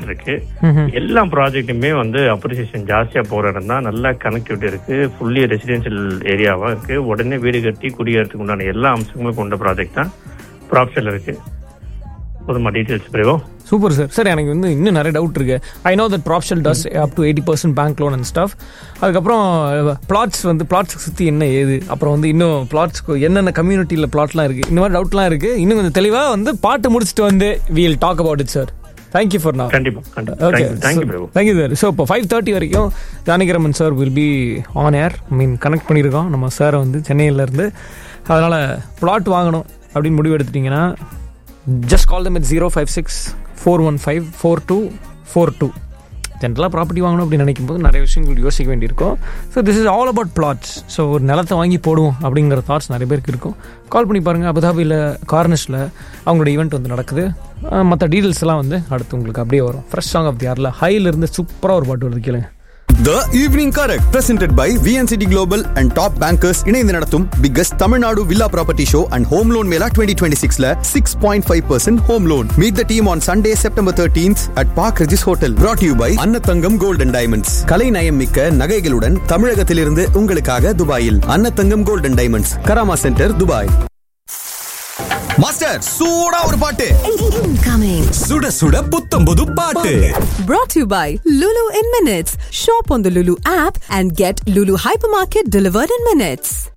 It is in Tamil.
போயிட்டு இருக்கு எல்லா ப்ராஜெக்ட்டுமே வந்து அப்ரிசியேஷன் ஜாஸ்தியா போற இடம் தான் நல்ல கனெக்டிவிட்டி இருக்கு ஃபுல்லி ரெசிடென்ஷியல் ஏரியாவா இருக்கு உடனே வீடு கட்டி குடியேறதுக்கு உண்டான எல்லா அம்சங்களும் கொண்ட ப்ராஜெக்ட் தான் ப்ராப்ஷல் இருக்கு போதுமா டீட்டெயில்ஸ் பிரிவோ சூப்பர் சார் சார் எனக்கு வந்து இன்னும் நிறைய டவுட் இருக்கு I know that proposal does up to eighty percent bank loan and staff அதுக்கப்புறம் பிளாட்ஸ் வந்து பிளாட்ஸ் சுற்றி என்ன ஏது அப்புறம் வந்து இன்னும் பிளாட்ஸ்க்கு என்னென்ன கம்யூனிட்டியில் பிளாட்லாம் இருக்குது இந்த மாதிரி டவுட்லாம் இருக்குது இன்னும் கொஞ்சம் தெளிவாக வந்து பாட்டு முடிச்சுட்டு வந்து we'll talk about it sir thank you for நான் கண்டிப்பா கண்டிப்பா okay thank you Prabhu thank you sir so இப்போ ஃபைவ் தேர்ட்டி வரைக்கும் Janakiraman sir will be on air I mean connect பண்ணியிருக்கோம் நம்ம சாரை வந்து சென்னையிலேருந்து அதனால் பிளாட் வாங்கணும் அப்படின்னு முடிவு எடுத்துட்டிங்கன்னா just call them it zero five six four one five four two four two ஜென்ரலாக ப்ராப்பர்ட்டி வாங்கணும் அப்படின்னு நினைக்கும் போது நிறைய விஷயங்கள் யோசிக்க வேண்டியிருக்கும் so this is all about flats so ஒரு நிலத்தை வாங்கி போடுவோம் அப்படிங்கிற தாட்ஸ் நிறைய பேருக்கு இருக்கும் கால் பண்ணி பாருங்கள் அபுதாபியில் கார்னிஷில் அவங்களோட ஈவெண்ட் வந்து நடக்குது மற்ற டீட்டெயில்ஸ் எல்லாம் வந்து அடுத்து உங்களுக்கு அப்படியே வரும் ஃப்ரெஷ் சாங் ஆஃப் தி யாரில் ஹைலேருந்து சூப்பராக ஒரு பாட்டு வருது கேளுங்க The Evening Correct presented by VNCT Global and Top Bankers இணைந்து நடத்தும் biggest Tamil Nadu villa property show and home loan mela 2026ல 6.5% home loan meet the team on Sunday September 13th at Park Regis Hotel brought to you by Annathangam gold and diamonds கலை நயம் மிக்க நகைகளுடன் தமிழகத்திலிருந்து உங்களுக்காக துபாயில் Annathangam gold and diamonds Karama centre Dubai master சூடா ஒரு பாட்டு Incoming. சுட சுட புத்தம் புது பாட்டு Brought to you by Lulu in Minutes. Shop on the Lulu app and get Lulu Hypermarket delivered in minutes.